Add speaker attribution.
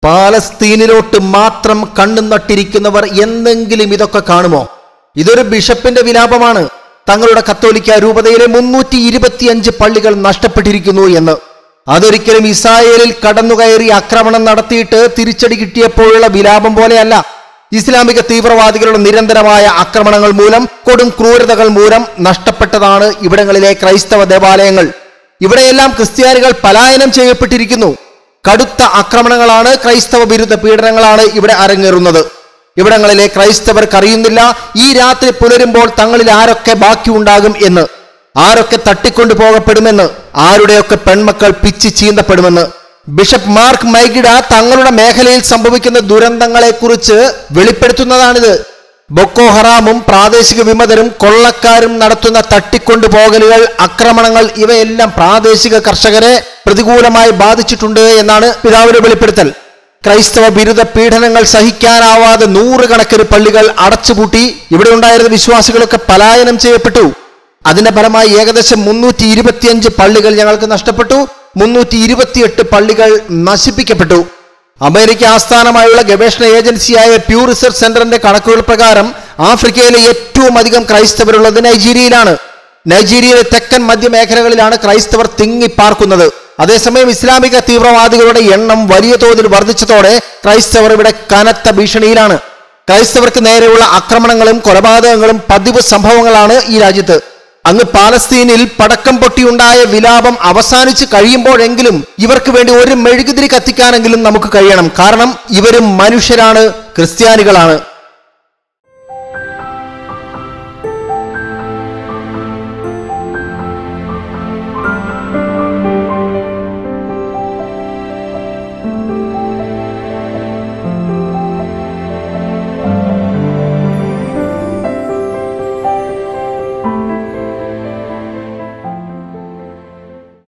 Speaker 1: പാലസ്തീനിലോട്ട് മാത്രം കണ്ണു നട്ടിരിക്കുന്നവർ എന്തെങ്കിലും ഇതൊക്കെ കാണുമോ ഇതൊരു ബിഷപ്പിന്റെ വിലാപമാണ് തങ്ങളുടെ കത്തോലിക്ക രൂപതയിലെ മുന്നൂറ്റി ഇരുപത്തിയഞ്ച് പള്ളികൾ നഷ്ടപ്പെട്ടിരിക്കുന്നു എന്ന് അതൊരിക്കലും ഇസ്രായേലിൽ കടന്നുകയറി ആക്രമണം നടത്തിയിട്ട് തിരിച്ചടി കിട്ടിയപ്പോഴുള്ള വിലാപം പോലെയല്ല ഇസ്ലാമിക തീവ്രവാദികളുടെ നിരന്തരമായ ആക്രമണങ്ങൾ മൂലം കൊടും ക്രൂരതകൾ മൂലം നഷ്ടപ്പെട്ടതാണ് ഇവിടങ്ങളിലെ ക്രൈസ്തവ ദേവാലയങ്ങൾ ഇവിടെയെല്ലാം ക്രിസ്ത്യാനികൾ പലായനം ചെയ്യപ്പെട്ടിരിക്കുന്നു കടുത്ത ആക്രമണങ്ങളാണ് ക്രൈസ്തവ വിരുദ്ധ പീഡനങ്ങളാണ് ഇവിടെ അരങ്ങേറുന്നത് ഇവിടങ്ങളിലെ ക്രൈസ്തവർക്ക് അറിയുന്നില്ല ഈ രാത്രി പുലരുമ്പോൾ തങ്ങളിൽ ആരൊക്കെ ബാക്കിയുണ്ടാകും എന്ന് ആരൊക്കെ തട്ടിക്കൊണ്ടു പോകപ്പെടുമെന്ന് ആരുടെയൊക്കെ പെൺമക്കൾ പിച്ചി ചീന്തപ്പെടുമെന്ന് ബിഷപ്പ് മാർക്ക് മൈഗിഡ തങ്ങളുടെ മേഖലയിൽ സംഭവിക്കുന്ന ദുരന്തങ്ങളെക്കുറിച്ച് വെളിപ്പെടുത്തുന്നതാണിത് ബൊക്കോ ഹറാമും പ്രാദേശിക വിമതരും കൊള്ളക്കാരും നടത്തുന്ന തട്ടിക്കൊണ്ടുപോകലുകൾ ആക്രമണങ്ങൾ ഇവയെല്ലാം പ്രാദേശിക കർഷകരെ പ്രതികൂലമായി ബാധിച്ചിട്ടുണ്ട് എന്നാണ് പിതാവിന്റെ വെളിപ്പെടുത്തൽ ക്രൈസ്തവ ബിരുദ പീഡനങ്ങൾ സഹിക്കാനാവാതെ നൂറുകണക്കിന് പള്ളികൾ അടച്ചുപൂട്ടി ഇവിടെ ഉണ്ടായിരുന്ന വിശ്വാസികളൊക്കെ പലായനം ചെയ്യപ്പെട്ടു അതിന്റെ ഫലമായി ഏകദേശം മുന്നൂറ്റി ഇരുപത്തിയഞ്ച് പള്ളികൾ ഞങ്ങൾക്ക് നഷ്ടപ്പെട്ടു മുന്നൂറ്റി ഇരുപത്തിയെട്ട് പള്ളികൾ നശിപ്പിക്കപ്പെട്ടു അമേരിക്ക ആസ്ഥാനമായുള്ള ഗവേഷണ ഏജൻസിയായ പ്യൂ റിസർച്ച് സെന്ററിന്റെ കണക്കുകൾ പ്രകാരം ആഫ്രിക്കയിലെ ഏറ്റവും അധികം ക്രൈസ്തവരുള്ളത് നൈജീരിയയിലാണ് നൈജീരിയയിലെ തെക്കൻ മധ്യമേഖലകളിലാണ് ക്രൈസ്തവർ തിങ്ങിപ്പാർക്കുന്നത് അതേസമയം ഇസ്ലാമിക തീവ്രവാദികളുടെ എണ്ണം വലിയ തോതിൽ വർദ്ധിച്ചതോടെ ക്രൈസ്തവർ ഇവിടെ കനത്ത ഭീഷണിയിലാണ് ക്രൈസ്തവർക്ക് നേരെയുള്ള ആക്രമണങ്ങളും കൊലപാതകങ്ങളും പതിവ് സംഭവങ്ങളാണ് ഈ രാജ്യത്ത് അങ്ങ് പാലസ്തീനിൽ പടക്കം പൊട്ടിയുണ്ടായ വിലാപം അവസാനിച്ച് കഴിയുമ്പോഴെങ്കിലും ഇവർക്ക് വേണ്ടി ഒരു മെഴുകുതിരി കത്തിക്കാനെങ്കിലും നമുക്ക് കഴിയണം കാരണം ഇവരും മനുഷ്യരാണ് ക്രിസ്ത്യാനികളാണ്